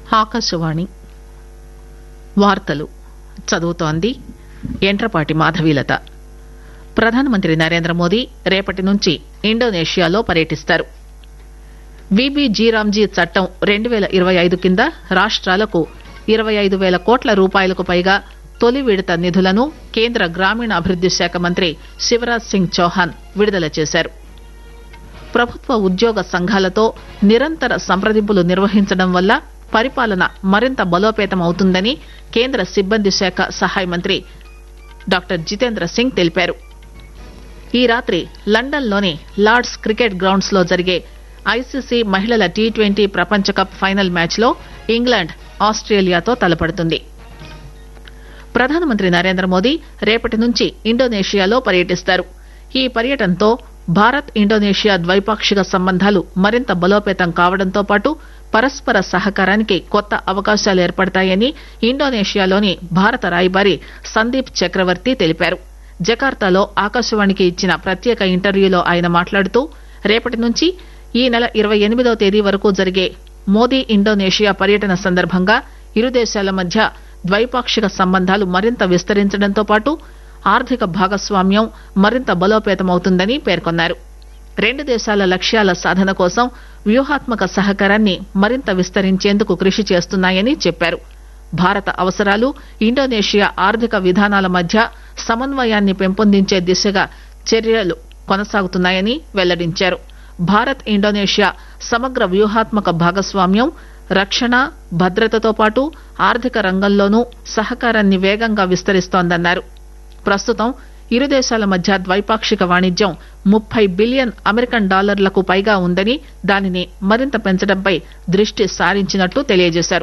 ఆకాశవాణి వార్తలు చదువుతోంది ఎంట్రపాటి మాధవీలత ప్రధానమంత్రి నరేంద్ర మోదీ రేపటి నుంచి ఇండోనేషియాలో పర్యటిస్తారు విబిజీరామ్జీ చట్టం రెండు పేల ఇరవై ఐదు కింద రాష్ట్రాలకు ఇరవై ఐదు పేల కోట్ల రూపాయలకు పైగా తొలి విడత నిధులను కేంద్ర గ్రామీణాభివృద్ది శాఖ మంత్రి శివరాజ్ సింగ్ చౌహాన్ విడుదల చేశారు ప్రభుత్వ ఉద్యోగ సంఘాలతో నిరంతర సంప్రదింపులు నిర్వహించడం వల్ల పరిపాలన మరింత బలోపేతం అవుతుందని కేంద్ర సిబ్బంది శాఖ సహాయ మంత్రి డాక్టర్ జితేంద్ర సింగ్ తెలిపారు ఈ రాత్రి లండన్లోని లార్డ్స్ క్రికెట్ గ్రౌండ్స్ లో జరిగే ఐసీసీ మహిళల టీ ట్వంటీ ప్రపంచ కప్ ఫైనల్ మ్యాచ్లో ఇంగ్లాండ్ ఆస్ట్రేలియాతో తలపడుతుంది ప్రధానమంత్రి నరేంద్ర మోదీ రేపటి నుంచి ఇండోనేషియాలో పర్యటిస్తారు ఈ పర్యటనతో భారత్ ఇండోనేషియా ద్వైపాక్షిక సంబంధాలు మరింత బలోపేతం కావడంతో పాటు పరస్పర సహకారానికి కొత్త అవకాశాలు ఏర్పడతాయని ఇండోనేషియాలోని భారత రాయబారి సందీప్ చక్రవర్తి తెలిపారు జకార్తాలో ఆకాశవాణికి ఇచ్చిన ప్రత్యేక ఇంటర్వ్యూలో ఆయన మాట్లాడుతూ రేపటి నుంచి ఈ నెల ఇరవై ఎనిమిదవ తేదీ వరకు జరిగే మోదీ ఇండోనేషియా పర్యటన సందర్భంగా ఇరు దేశాల మధ్య ద్వైపాక్షిక సంబంధాలు మరింత విస్తరించడంతో పాటు ఆర్థిక భాగస్వామ్యం మరింత బలోపేతమవుతుందని పేర్కొన్నారు రెండు దేశాల లక్ష్యాల సాధన కోసం వ్యూహాత్మక సహకారాన్ని మరింత విస్తరించేందుకు కృషి చేస్తున్నాయని చెప్పారు భారత అవసరాలు ఇండోనేషియా ఆర్థిక విధానాల మధ్య సమన్వయాన్ని పెంపొందించే దిశగా చర్యలు కొనసాగుతున్నాయని వెల్లడించారు భారత్ ఇండోనేషియా సమగ్ర వ్యూహాత్మక భాగస్వామ్యం రక్షణ భద్రతతో పాటు ఆర్థిక రంగంలోనూ సహకారాన్ని వేగంగా విస్తరిస్తోందన్నారు ప్రస్తుతం ఇరు దేశాల మధ్య ద్వైపాక్షిక వాణిజ్యం ముప్పై బిలియన్ అమెరికన్ డాలర్లకు పైగా ఉందని దానిని మరింత పెంచడంపై దృష్టి సారించినట్లు తెలియజేశారు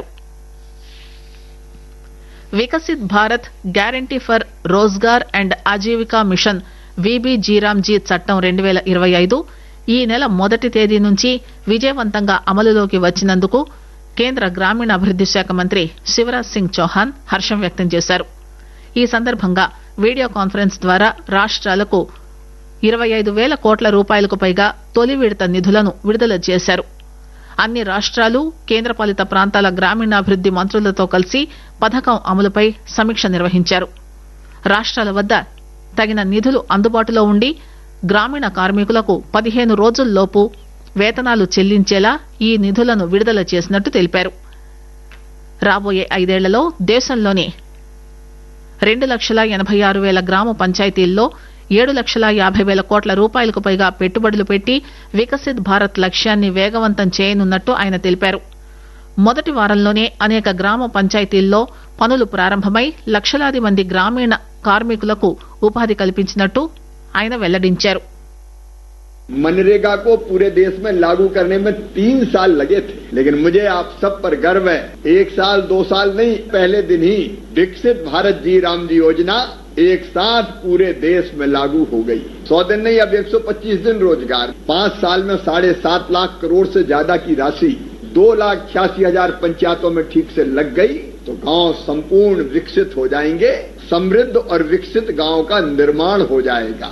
Viksit Bharat guarantee for Rozgar and Ajeevika mission విబిజీరామ్జీ చట్టం రెండు పేల ఇరవై ఐదు ఈ నెల మొదటి తేదీ నుంచి విజయవంతంగా అమలులోకి వచ్చినందుకు కేంద్ర గ్రామీణాభివృద్ది శాఖ మంత్రి శివరాజ్ సింగ్ చౌహాన్ హర్షం వ్యక్తం చేశారు ఈ సందర్భంగా వీడియో కాన్ఫరెన్స్ ద్వారా రాష్ట్రాలకు ఇరవై ఐదు వేల కోట్ల రూపాయలకు పైగా తొలి విడత నిధులను విడుదల చేశారు అన్ని రాష్ట్రాలు కేంద్రపాలిత ప్రాంతాల గ్రామీణాభివృద్ది మంత్రులతో కలిసి పథకం అమలుపై సమీక్ష నిర్వహించారు రాష్ట్రాల వద్ద తగిన నిధులు అందుబాటులో ఉండి గ్రామీణ కార్మికులకు పదిహేను రోజుల్లోపు వేతనాలు చెల్లించేలా ఈ నిధులను విడుదల చేసినట్టు తెలిపారు రాబోయే ఐదేళ్లలో దేశంలోని రెండు లక్షల ఎనబై ఆరు వేల గ్రామ పంచాయతీల్లో ఏడు లక్షల యాభై వేల కోట్ల రూపాయలకు పైగా పెట్టుబడులు పెట్టి వికసిత్ భారత్ లక్ష్యాన్ని వేగవంతం చేయనున్నట్టు ఆయన తెలిపారు మొదటి వారంలోనే అనేక గ్రామ పంచాయతీల్లో పనులు ప్రారంభమై లక్షలాది మంది గ్రామీణ కార్మికులకు ఉపాధి కల్పించినట్టు ఆయన వెల్లడించారు मनरेगा को पूरे देश में लागू करने में तीन साल लगे थे लेकिन मुझे आप सब पर गर्व है एक साल दो साल नहीं पहले दिन ही विकसित भारत जी राम जी योजना एक साथ पूरे देश में लागू हो गई सौ दिन नहीं अब 125 दिन रोजगार पांच साल में साढ़े सात लाख करोड़ से ज्यादा की राशि दो लाख छियासी हजार पंचायतों में ठीक से लग गई तो गांव संपूर्ण विकसित हो जाएंगे समृद्ध और विकसित गांव का निर्माण हो जाएगा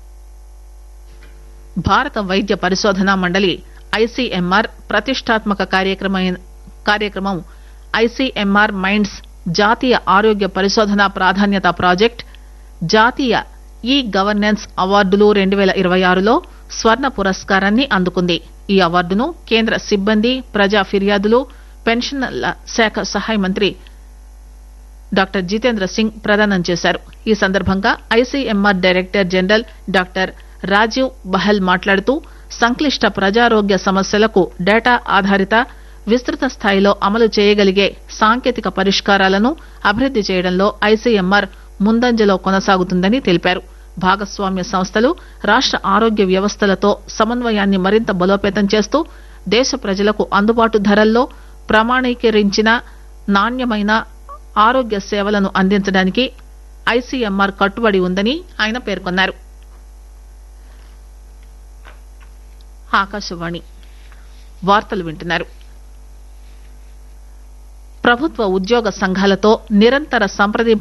భారత వైద్య పరిశోధనా మండలి ఐసీఎంఆర్ ప్రతిష్టాత్మక కార్యక్రమం ఐసీఎంఆర్ మైండ్స్ జాతీయ ఆరోగ్య పరిశోధన ప్రాధాన్యత ప్రాజెక్ట్ జాతీయ ఈ గవర్నెన్స్ అవార్డులు రెండు పేల ఇరవై ఆరులో స్వర్ణ పురస్కారాన్ని అందుకుంది ఈ అవార్డును కేంద్ర సిబ్బంది ప్రజా ఫిర్యాదులు పెన్షన్ల శాఖ సహాయ మంత్రి డాక్టర్ జితేంద్ర సింగ్ ప్రదానం చేశారు ఈ సందర్భంగా ICMR director general doctor Rajiv Bahl మాట్లాడుతూ సంక్లిష్ట ప్రజారోగ్య సమస్యలకు డేటా ఆధారిత విస్తృత స్థాయిలో అమలు చేయగలిగే సాంకేతిక పరిష్కారాలను అభివృద్ది చేయడంలో ఐసీఎంఆర్ ముందంజలో కొనసాగుతుందని తెలిపారు భాగస్వామ్య సంస్థలు రాష్ట ఆరోగ్య వ్యవస్థలతో సమన్వయాన్ని మరింత బలోపేతం చేస్తూ దేశ ప్రజలకు అందుబాటు ధరల్లో ప్రామాణీకరించిన నాణ్యమైన ఆరోగ్య సేవలను అందించడానికి ఐసీఎంఆర్ కట్టుబడి ఉందని ఆయన పేర్కొన్నారు ఆకాశవాణి వార్తలు వింటున్నారు ప్రభుత్వ ఉద్యోగ సంఘాలతో నిరంతర సంప్రదింపు